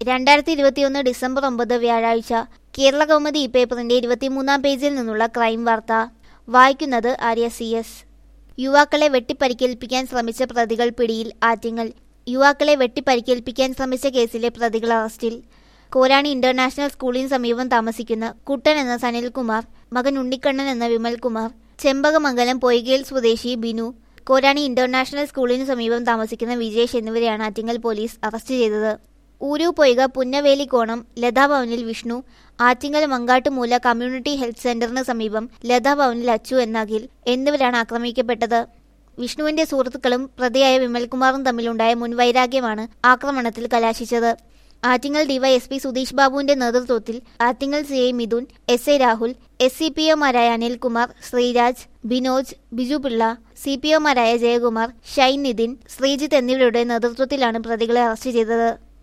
രണ്ടായിരത്തി ഇരുപത്തിയൊന്ന് ഡിസംബർ ഒമ്പത് വ്യാഴാഴ്ച കേരള കൗമുദി ഈ പേപ്പറിന്റെ ഇരുപത്തിമൂന്നാം പേജിൽ നിന്നുള്ള ക്രൈം വാർത്ത വായിക്കുന്നത് ആര്യ സി എസ് യുവാക്കളെ വെട്ടിപ്പരിക്കേൽപ്പിക്കാൻ ശ്രമിച്ച പ്രതികൾ പിടിയിൽ ആറ്റിങ്ങൽ യുവാക്കളെ വെട്ടിപ്പരിക്കേൽപ്പിക്കാൻ ശ്രമിച്ച കേസിലെ പ്രതികൾ അറസ്റ്റിൽ കോരാണി ഇന്റർനാഷണൽ സ്കൂളിന് സമീപം താമസിക്കുന്ന കുട്ടൻ എന്ന സനിൽകുമാർ മകൻ ഉണ്ണിക്കണ്ണൻ എന്ന വിമൽകുമാർ ചെമ്പകമംഗലം പൊയ്കേൽ സ്വദേശി ബിനു കോരാണി ഇന്റർനാഷണൽ സ്കൂളിന് സമീപം താമസിക്കുന്ന വിജേഷ് എന്നിവരെയാണ് ആറ്റിങ്ങൽ പോലീസ് അറസ്റ്റ് ചെയ്തത് ഊരു പൊയ്ക പുന്നവേലിക്കോണം ലതാഭവനിൽ വിഷ്ണു ആറ്റിങ്ങൽ മങ്കാട്ടുമൂല കമ്മ്യൂണിറ്റി ഹെൽത്ത് സെന്ററിന് സമീപം ലതാഭവനിൽ അച്ചു എന്ന അഖിൽ എന്നിവരാണ് ആക്രമിക്കപ്പെട്ടത് വിഷ്ണുവിന്റെ സുഹൃത്തുക്കളും പ്രതിയായ വിമൽകുമാറും തമ്മിലുണ്ടായ മുൻവൈരാഗ്യമാണ് ആക്രമണത്തിൽ കലാശിച്ചത് ആറ്റിങ്ങൽ ഡിവൈഎസ്പി സുധീഷ് ബാബുവിന്റെ നേതൃത്വത്തിൽ Attingal C I Mithun S I Rahul S C P ഒമാരായ അനിൽകുമാർ ശ്രീരാജ് ബിനോജ് ബിജു പിള്ള സി പി ഒമാരായ ജയകുമാർ ഷൈൻ നിതിൻ ശ്രീജിത്ത് എന്നിവരുടെ നേതൃത്വത്തിലാണ് പ്രതികളെ അറസ്റ്റ് ചെയ്തത്